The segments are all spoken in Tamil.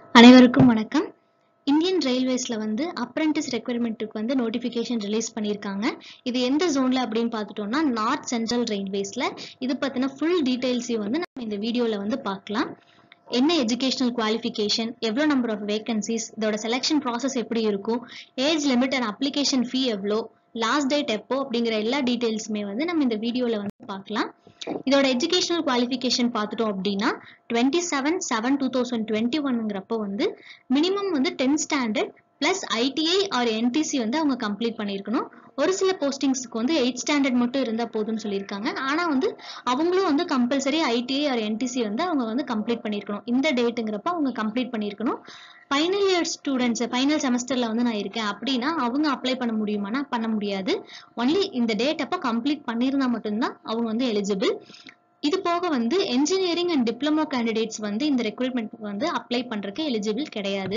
அனைவருக்கும் வணக்கம் இந்தியன் ரயில்வேஸ்ல வந்து அப்ரெண்டிஸ் ரெக்யர்மெண்ட்டுக்கு வந்து நோட்டிஃபிகேஷன் ரிலீஸ் பண்ணியிருக்காங்க இது எந்த ஜோன்ல அப்படின்னு பார்த்துட்டோம்னா நார்த் சென்ட்ரல் ரயில்வேஸ்ல இது பத்தின ஃபுல் டீடைல்ஸையும் வந்து நம்ம இந்த வீடியோல வந்து பார்க்கலாம் என்ன எஜுகேஷனல் குவாலிஃபிகேஷன் எவ்வளோ நம்பர் ஆஃப் வேகன்சிஸ் இதோட செலெக்ஷன் ப்ராசஸ் எப்படி இருக்கும் age limit and application fee எவ்வளோ லாஸ்ட் டேட் எப்போ அப்படிங்கிற எல்லா டீடைல்ஸுமே வந்து நம்ம இந்த வீடியோல வந்து பார்க்கலாம் இதோட எஜுகேஷனல் குவாலிஃபிகேஷன் பார்த்துட்டோம் அப்படின்னா twenty seven seven two thousand twenty ஒன்னுங்கிறப்போ வந்து மினிமம் வந்து tenth standard plus ITI or NTC வந்து அவங்க கம்ப்ளீட் பண்ணியிருக்கணும் ஒரு சில போஸ்டிங்ஸ்க்கு வந்து எயிட் ஸ்டாண்டர்ட் மட்டும் இருந்தால் போதும்னு சொல்லியிருக்காங்க ஆனால் வந்து அவங்களும் வந்து கம்பல்சரி ஐடிஐ ஆர் என்டிசி வந்து அவங்க வந்து கம்ப்ளீட் பண்ணியிருக்கணும் இந்த டேட்டுங்கிறப்ப அவங்க கம்ப்ளீட் பண்ணியிருக்கணும் ஃபைனல் இயர் ஸ்டூடெண்ட்ஸ் ஃபைனல் செமஸ்டர்ல வந்து நான் இருக்கேன் அப்படின்னா அவங்க அப்ளை பண்ண முடியுமானா பண்ண முடியாது ஒன்லி இந்த டேட் அப்போ கம்ப்ளீட் பண்ணியிருந்தா மட்டும்தான் அவங்க வந்து எலிஜிபிள் இது போக வந்து என்ஜினியரிங் அண்ட் டிப்ளமோ கேண்டிடேட்ஸ் வந்து இந்த ரெக்ரூட்மெண்ட் வந்து அப்ளை பண்றதுக்கு எலிஜிபிள் கிடையாது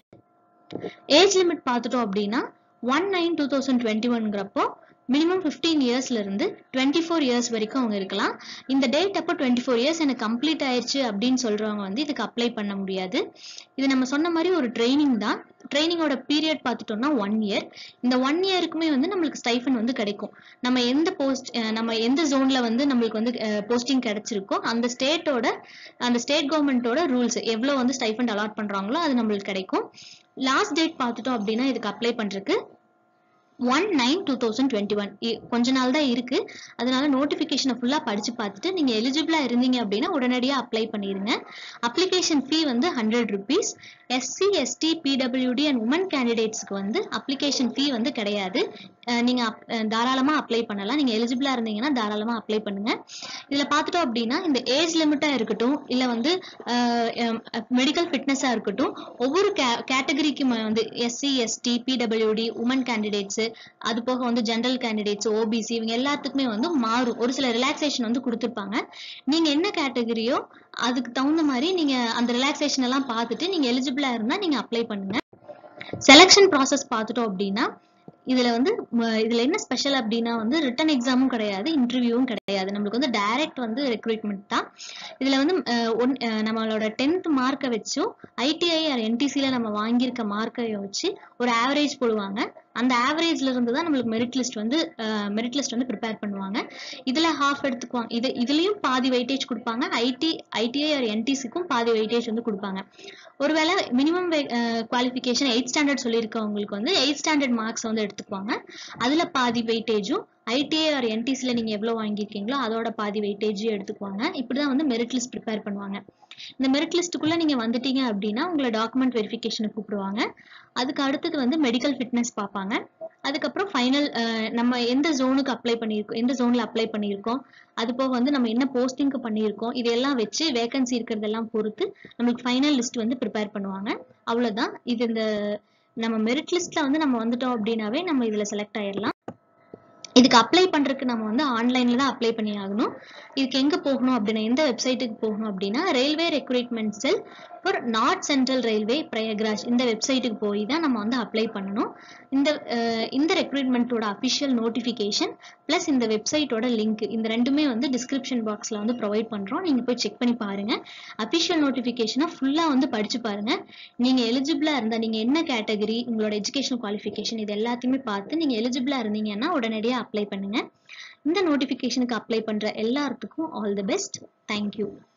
ஏஜ் லிமிட் பார்த்துட்டோம் அப்படின்னா one nine two thousand twenty ஒன்ங்கிறப்போ மினிமம் ஃபிஃப்டீன் இயர்ஸ்ல இருந்து டுவெண்ட்டி ஃபோர் இயர்ஸ் வரைக்கும் அவங்க இருக்கலாம் இந்த டேட் அப்போ டுவெண்ட்டி ஃபோர் இயர்ஸ் எனக்கு கம்ப்ளீட் ஆயிடுச்சு அப்படின்னு சொல்றவங்க வந்து இதுக்கு அப்ளை பண்ண முடியாது இது நம்ம சொன்ன மாதிரி ஒரு ட்ரைனிங் தான் ட்ரைனிங்கோட பீரியட் பார்த்துட்டோம்னா ஒன் இயர் இந்த ஒன் இயருக்குமே வந்து நம்மளுக்கு ஸ்டைஃபன் வந்து கிடைக்கும் நம்ம எந்த போஸ்ட் நம்ம எந்த ஜோன்ல வந்து நம்மளுக்கு வந்து போஸ்டிங் கிடைச்சிருக்கோ அந்த ஸ்டேட்டோட அந்த ஸ்டேட் கவர்மெண்ட்டோட ரூல்ஸ் எவ்வளோ வந்து ஸ்டைஃபண்ட் அலாட் பண்றாங்களோ அது நம்மளுக்கு கிடைக்கும் லாஸ்ட் டேட் பார்த்துட்டோம் அப்படின்னா இதுக்கு அப்ளை பண்றதுக்கு one nine two thousand twenty one கொஞ்ச நாள் தான் இருக்கு அதனால நோட்டிபிகேஷனை ஃபுல்லா படிச்சு பார்த்துட்டு நீங்க எலிஜிபிளா இருந்தீங்க அப்படின்னா உடனடியாக அப்ளை பண்ணிருங்க அப்ளிகேஷன் ஃபீ வந்து hundred rupees SC ST PWD and women கேண்டிடேட்ஸ்க்கு வந்து அப்ளிகேஷன் ஃபீ வந்து கிடையாது நீங்க தாராளமா அப்ளை பண்ணலாம் நீங்க எலிஜிபிளா இருந்தீங்கன்னா தாராளமா அப்ளை பண்ணுங்க இதுல பார்த்துட்டோம் அப்படின்னா இந்த ஏஜ் லிமிட்டா இருக்கட்டும் இல்ல வந்து மெடிக்கல் ஃபிட்னஸா இருக்கட்டும் ஒவ்வொரு கேட்டகரிக்கு வந்து SC ST PWD women candidates அது போக வந்து ஜென்ரல் கேண்டிடேட்ஸ் ஓபிசி இவங்க எல்லாத்துக்குமே வந்து மாறும் ஒரு சில ரிலாக்ஸேஷன் வந்து கொடுத்துருப்பாங்க நீங்க என்ன கேட்டகரியோ அதுக்கு தகுந்த மாதிரி நீங்க அந்த ரிலாக்ஸேஷன் எல்லாம் பார்த்துட்டு நீங்க எலிஜிபிளா இருந்தா நீங்க அப்ளை பண்ணுங்க செலெக்ஷன் ப்ராசஸ் பார்த்துட்டோம் அப்படின்னா இதுல வந்து இதுல என்ன ஸ்பெஷல் அப்படின்னா வந்து ரிட்டன் எக்ஸாமும் கிடையாது இன்டர்வியூவும் கிடையாது நம்மளுக்கு வந்து டைரக்ட் வந்து ரெக்ரூட்மெண்ட் தான் இதுல வந்து நம்மளோட டென்த் மார்க்கை வச்சும் ஐடிஐ ஆர் என்டிசில நம்ம வாங்கியிருக்க மார்க்கை வச்சு ஒரு ஆவரேஜ் போடுவாங்க அந்த ஆவரேஜ்ல இருந்து தான் நம்மளுக்கு மெரிட் லிஸ்ட் வந்து மெரிட் லிஸ்ட் வந்து ப்ரிப்பேர் பண்ணுவாங்க இதுல ஹாஃப் எடுத்துக்குவாங்க இது இதுலயும் பாதி வெயிட்டேஜ் கொடுப்பாங்க ஐடி ஐடிஐ ஆர் என்டிசிக்கும் பாதி வெயிட்டேஜ் வந்து கொடுப்பாங்க ஒருவேளை மினிமம் குவாலிஃபிகேஷன் எயிட் ஸ்டாண்டர்ட் சொல்லியிருக்கவங்களுக்கு வந்து எயிட் ஸ்டாண்டர்ட் மார்க்ஸ் வந்து எடுத்துக்குவாங்க அதுல பாதி வெயிட்டேஜும் ஐடிஐ ஆர் என்டிசில நீங்க எவ்வளவு வாங்கியிருக்கீங்களோ அதோட பாதி வெயிட்டேஜும் எடுத்துக்குவாங்க இப்படிதான் வந்து மெரிட் லிஸ்ட் ப்ரிப்பேர் பண்ணுவாங்க இந்த மெரிட் லிஸ்ட்டுக்குள்ள நீங்க வந்துட்டீங்க அப்படின்னா உங்களை டாக்குமெண்ட் வெரிஃபிகேஷனுக்கு கூப்பிடுவாங்க அதுக்கு அடுத்தது வந்து மெடிக்கல் ஃபிட்னஸ் பார்ப்பாங்க அதுக்கப்புறம் ஃபைனல் நம்ம எந்த ஜோனுக்கு அப்ளை பண்ணியிருக்கோம் எந்த ஜோன்ல அப்ளை பண்ணியிருக்கோம் அது போக வந்து நம்ம என்ன போஸ்டிங்க்கு பண்ணியிருக்கோம் இதெல்லாம் வச்சு வேகன்சி இருக்கிறதெல்லாம் பொறுத்து நம்மளுக்கு ஃபைனல் லிஸ்ட் வந்து ப்ரிப்பேர் பண்ணுவாங்க அவ்வளவுதான் இது இந்த நம்ம மெரிட் லிஸ்ட்ல வந்து நம்ம வந்துட்டோம் அப்படின்னாவே நம்ம இதுல செலக்ட் ஆயிடலாம் இதுக்கு அப்ளை பண்றதுக்கு நம்ம வந்து ஆன்லைன்ல தான் அப்ளை பண்ணி ஆகணும் இதுக்கு எங்க போகணும் அப்படின்னா எந்த வெப்சைட்டுக்கு போகணும் அப்படின்னா railway recruitment cell for north central railway Prayagraj இந்த வெப்சைட்டுக்கு போய் தான் நம்ம வந்து அப்ளை பண்ணணும் இந்த இந்த ரெக்ரூட்மெண்ட்டோட அஃபிஷியல் நோட்டிஃபிகேஷன் பிளஸ் இந்த வெப்சைட்டோட லிங்க் இந்த ரெண்டுமே வந்து டிஸ்கிரிப்ஷன் பாக்ஸ்ல வந்து ப்ரொவைட் பண்றோம் நீங்க போய் செக் பண்ணி பாருங்க அஃபிஷியல் நோட்டிஃபிகேஷனை ஃபுல்லா வந்து படிச்சு பாருங்க நீங்க எலிஜிபிளா இருந்தா நீங்க என்ன கேட்டகரி உங்களோட எஜுகேஷன் குவாலிஃபிகேஷன் இது எல்லாத்தையுமே பார்த்து நீங்க எலிஜிபிளா இருந்தீங்கன்னா உடனடியாக அப்ளை பண்ணுங்க இந்த நோட்டிஃபிகேஷனுக்கு அப்ளை பண்ற எல்லாத்துக்கும் ஆல் தி பெஸ்ட் தேங்க்யூ